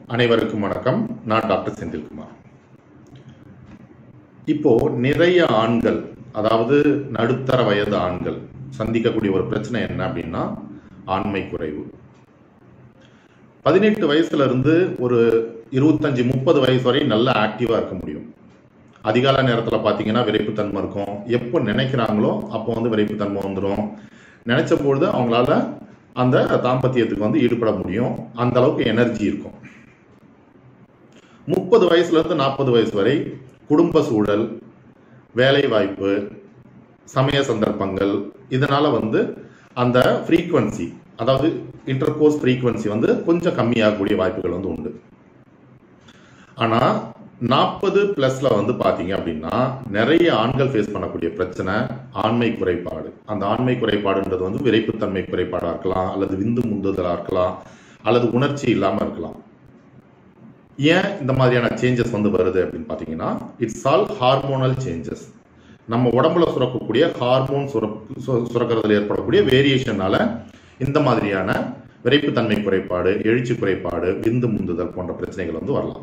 அனைவருக்கும் வணக்கம் நான் டாக்டர் செந்தில்குமார் இப்போ நிறைய ஆண்கள் அதாவது நடுத்தர வயது ஆண்கள் சந்திக்கக்கூடிய ஒரு பிரச்சனை என்ன அப்படின்னா ஆண்மை குறைவு பதினெட்டு வயசுல இருந்து ஒரு இருபத்தஞ்சு முப்பது வயசு வரை நல்ல ஆக்டிவா இருக்க முடியும் அதிகால நேரத்தில் பார்த்தீங்கன்னா விரைப்புத்தன்மை இருக்கும் எப்போ நினைக்கிறாங்களோ அப்போ வந்து விரைப்புத்தன்மை வந்துடும் நினைச்ச பொழுது அவங்களால அந்த தாம்பத்தியத்துக்கு வந்து ஈடுபட முடியும் அந்த அளவுக்கு எனர்ஜி இருக்கும் முப்பது வயசுல இருந்து நாற்பது வயசு வரை குடும்ப சூழல் வேலை வாய்ப்பு சமய சந்தர்ப்பங்கள் இதனால வந்து அந்த ஃப்ரீக்குவன்சி அதாவது இன்டர்கோர்ஸ் ஃப்ரீக்குவன்சி வந்து கொஞ்சம் கம்மியாகக்கூடிய வாய்ப்புகள் வந்து உண்டு ஆனா நாற்பது பிளஸ்ல வந்து பாத்தீங்க அப்படின்னா நிறைய ஆண்கள் ஃபேஸ் பண்ணக்கூடிய பிரச்சனை ஆண்மை குறைபாடு அந்த ஆண்மை குறைபாடுன்றது வந்து விரைப்புத்தன்மை குறைபாடா இருக்கலாம் அல்லது விந்து முந்துதலா இருக்கலாம் அல்லது உணர்ச்சி இல்லாம இருக்கலாம் ஏன் இந்த மாதிரியான சேஞ்சஸ் வந்து வருது அப்படின்னு பாத்தீங்கன்னா இட்ஸ் ஆல் ஹார்மோனல் சேஞ்சஸ் நம்ம உடம்புல சுரக்கக்கூடிய ஹார்மோன் சுரக்கிறதுல ஏற்படக்கூடிய வேரியேஷனால இந்த மாதிரியான விரைப்புத்தன்மை குறைபாடு எழுச்சி குறைபாடு விந்து முந்துதல் போன்ற பிரச்சனைகள் வந்து வரலாம்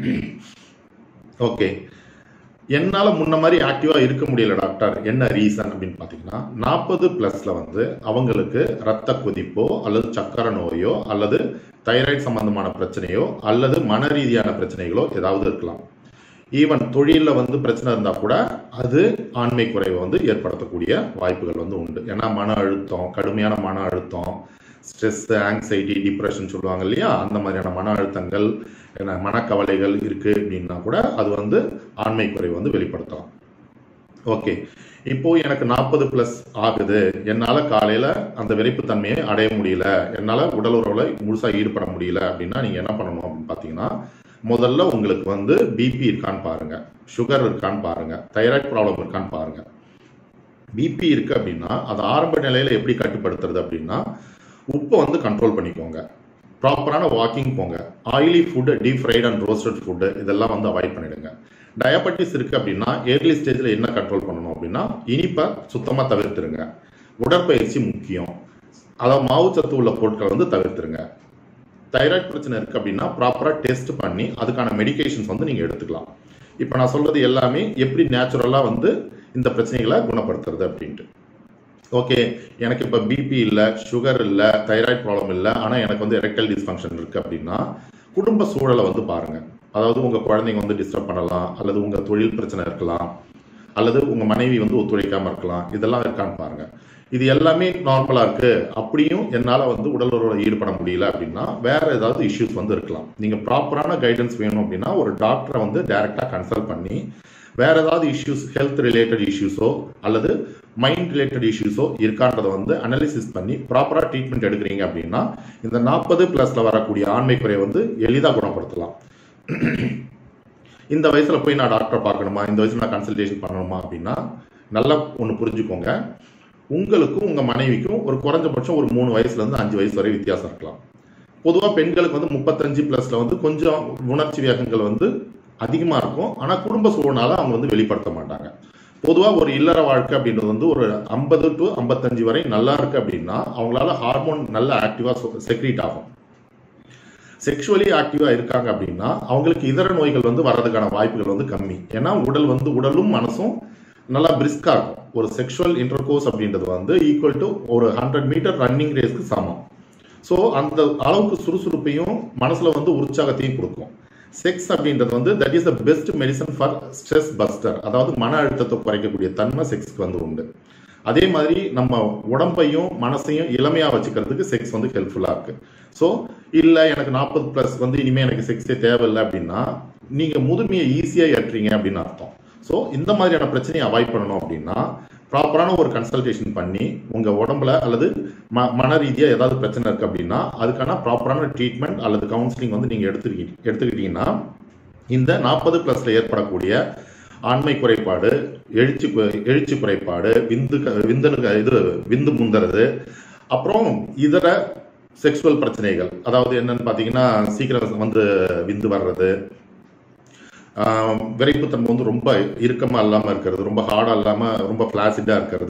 ஓகே என்னால் முன்ன மாதிரி ஆக்டிவாக இருக்க முடியல டாக்டர் என்ன ரீசன் அப்படின்னு பார்த்தீங்கன்னா நாற்பது ப்ளஸில் வந்து அவங்களுக்கு ரத்த கொதிப்போ அல்லது சக்கரை நோயோ அல்லது தைராய்டு சம்பந்தமான பிரச்சனையோ அல்லது மன ரீதியான பிரச்சனைகளோ ஏதாவது இருக்கலாம் ஈவன் தொழிலில் வந்து பிரச்சனை இருந்தால் கூட அது ஆண்மை குறைவை வந்து ஏற்படுத்தக்கூடிய வாய்ப்புகள் வந்து உண்டு ஏன்னா மன அழுத்தம் கடுமையான மன அழுத்தம் ஸ்ட்ரெஸ் ஆங்ஸைட்டி டிப்ரெஷன் சொல்லுவாங்க இல்லையா அந்த மாதிரியான மன அழுத்தங்கள் மனக்கவலைகள் இருக்கு அப்படின்னா கூட அது வந்து ஆண்மை குறைவு வந்து வெளிப்படுத்தலாம் ஓகே இப்போ எனக்கு நாற்பது பிளஸ் ஆகுது என்னால காலையில அந்த விரைப்புத்தன்மையை அடைய முடியல என்னால உடல் உறவுல முழுசா ஈடுபட முடியல அப்படின்னா நீங்க என்ன பண்ணணும் அப்படின்னு பாத்தீங்கன்னா முதல்ல உங்களுக்கு வந்து பிபி இருக்கான்னு பாருங்க சுகர் இருக்கான்னு பாருங்க தைராய்டு ப்ராப்ளம் இருக்கான்னு பாருங்க பிபி இருக்கு அப்படின்னா அது ஆரம்ப நிலையில எப்படி கட்டுப்படுத்துறது அப்படின்னா உப்பை வந்து கண்ட்ரோல் பண்ணிக்கோங்க ப்ராப்பரான வாக்கிங் போங்க oily food deep fried and roasted food இதெல்லாம் வந்து அவாய்ட் பண்ணிடுங்க டயபெட்டிஸ் இருக்கு அப்படின்னா ஏர்லி ஸ்டேஜில் என்ன கண்ட்ரோல் பண்ணணும் அப்படின்னா இனிப்பை சுத்தமாக தவிர்த்துருங்க உடற்பயிற்சி முக்கியம் அதாவது மாவுச்சத்து உள்ள பொருட்களை வந்து தவிர்த்துருங்க தைராய்டு பிரச்சனை இருக்கு அப்படின்னா ப்ராப்பராக டெஸ்ட் பண்ணி அதுக்கான மெடிகேஷன்ஸ் வந்து நீங்கள் எடுத்துக்கலாம் இப்போ நான் சொல்றது எல்லாமே எப்படி நேச்சுரலாக வந்து இந்த பிரச்சனைகளை குணப்படுத்துறது அப்படின்ட்டு ஓகே எனக்கு இப்போ பிபி இல்லை சுகர் இல்லை தைராய்டு ப்ராப்ளம் இல்லை ஆனால் எனக்கு வந்து எரெக்டல் டிஸ்ஃபங்க்ஷன் இருக்குது அப்படின்னா குடும்ப சூழலை வந்து பாருங்கள் அதாவது உங்கள் குழந்தைங்க வந்து டிஸ்டர்ப் பண்ணலாம் அல்லது உங்கள் தொழில் பிரச்சனை இருக்கலாம் அல்லது உங்கள் மனைவி வந்து ஒத்துழைக்காமல் இருக்கலாம் இதெல்லாம் இருக்கான்னு பாருங்கள் இது எல்லாமே நார்மலாக இருக்குது அப்படியும் என்னால் வந்து உடல் உறவோட ஈடுபட முடியல அப்படின்னா வேற ஏதாவது இஷ்யூஸ் வந்து இருக்கலாம் நீங்கள் ப்ராப்பரான கைடன்ஸ் வேணும் அப்படின்னா ஒரு டாக்டரை வந்து டைரெக்டாக கன்சல்ட் பண்ணி வேற ஏதாவது இஷ்யூஸ் ஹெல்த் ரிலேட்டட் இஷ்யூஸோ அல்லது மைண்ட் ரிலேட்டட் இஷ்யூஸோ இருக்கான்றதை வந்து அனாலிசிஸ் பண்ணி ப்ராப்பராக ட்ரீட்மெண்ட் எடுக்கிறீங்க அப்படின்னா இந்த நாற்பது பிளஸ்ல வரக்கூடிய ஆண்மை குறையை வந்து எளிதாக குணப்படுத்தலாம் இந்த வயசுல போய் நான் டாக்டரை பார்க்கணுமா இந்த வயசுல நான் கன்சல்டேஷன் பண்ணணுமா அப்படின்னா நல்லா ஒன்று புரிஞ்சுக்கோங்க உங்களுக்கும் உங்க மனைவிக்கும் ஒரு குறைஞ்சபட்சம் ஒரு மூணு வயசுல இருந்து அஞ்சு வயசு வரை வித்தியாசம் இருக்கலாம் பொதுவாக பெண்களுக்கு வந்து முப்பத்தஞ்சு பிளஸ்ல வந்து கொஞ்சம் உணர்ச்சி வேகங்கள் வந்து அதிகமாக இருக்கும் ஆனால் குடும்ப சூழ்நால அவங்க வந்து வெளிப்படுத்த மாட்டாங்க பொதுவாக ஒரு இல்லற வாழ்க்கை அப்படின்றது வந்து ஒரு ஐம்பது டு ஐம்பத்தஞ்சு வரை நல்லா இருக்கு அப்படின்னா அவங்களால ஹார்மோன் நல்ல ஆக்டிவாக செக்ரீட் ஆகும் செக்ஷுவலி ஆக்டிவா இருக்காங்க அப்படின்னா அவங்களுக்கு இதர நோய்கள் வந்து வர்றதுக்கான வாய்ப்புகள் வந்து கம்மி ஏன்னா உடல் வந்து உடலும் மனசும் நல்லா பிரிஸ்கா இருக்கும் ஒரு செக்ஷுவல் இன்டர்கோர்ஸ் அப்படின்றது வந்து ஈக்குவல் டு ஒரு ஹண்ட்ரட் மீட்டர் ரன்னிங் ரேஸ்க்கு சமம் ஸோ அந்த அளவுக்கு சுறுசுறுப்பையும் மனசுல வந்து உற்சாகத்தையும் கொடுக்கும் செக்ஸ் அப்படின்றது வந்து that is the best medicine for stress buster அதாவது மன அழுத்தத்தை குறைக்கக்கூடிய தன்மை செக்ஸ்க்கு வந்து உண்டு அதே மாதிரி நம்ம உடம்பையும் மனசையும் இளமையா வச்சுக்கிறதுக்கு செக்ஸ் வந்து ஹெல்ப்ஃபுல்லா இருக்கு ஸோ இல்லை எனக்கு நாற்பது ப்ளஸ் வந்து இனிமேல் எனக்கு செக்ஸே தேவையில்லை அப்படின்னா நீங்க முதுமையை ஈஸியாக ஏற்றுறீங்க அப்படின்னு அர்த்தம் ஸோ இந்த மாதிரியான பிரச்சனையை அவாய்ட் பண்ணணும் அப்படின்னா ப்ராப்பரான ஒரு கன்சல்டேஷன் பண்ணி உங்க உடம்புல அல்லது ம மன ரீதியாக ஏதாவது பிரச்சனை இருக்கு அப்படின்னா அதுக்கான ப்ராப்பரான ட்ரீட்மெண்ட் அல்லது கவுன்சிலிங் வந்து நீங்க எடுத்துக்கிட்டீங்க எடுத்துக்கிட்டீங்கன்னா இந்த நாற்பது பிளஸ்ல ஏற்படக்கூடிய ஆண்மை குறைபாடு எழுச்சி எழுச்சி குறைபாடு விந்து விந்தனு இது விந்து முந்துறது அப்புறம் இதர செக்ஷுவல் பிரச்சனைகள் அதாவது என்னன்னு பார்த்தீங்கன்னா சீக்கிரம் வந்து விந்து வர்றது விரைப்புத்தன்மை வந்து ரொம்ப இறுக்கமாக இல்லாமல் இருக்கிறது ரொம்ப ஹார்டாக இல்லாமல் ரொம்ப ஃப்ளாசிட்டாக இருக்கிறது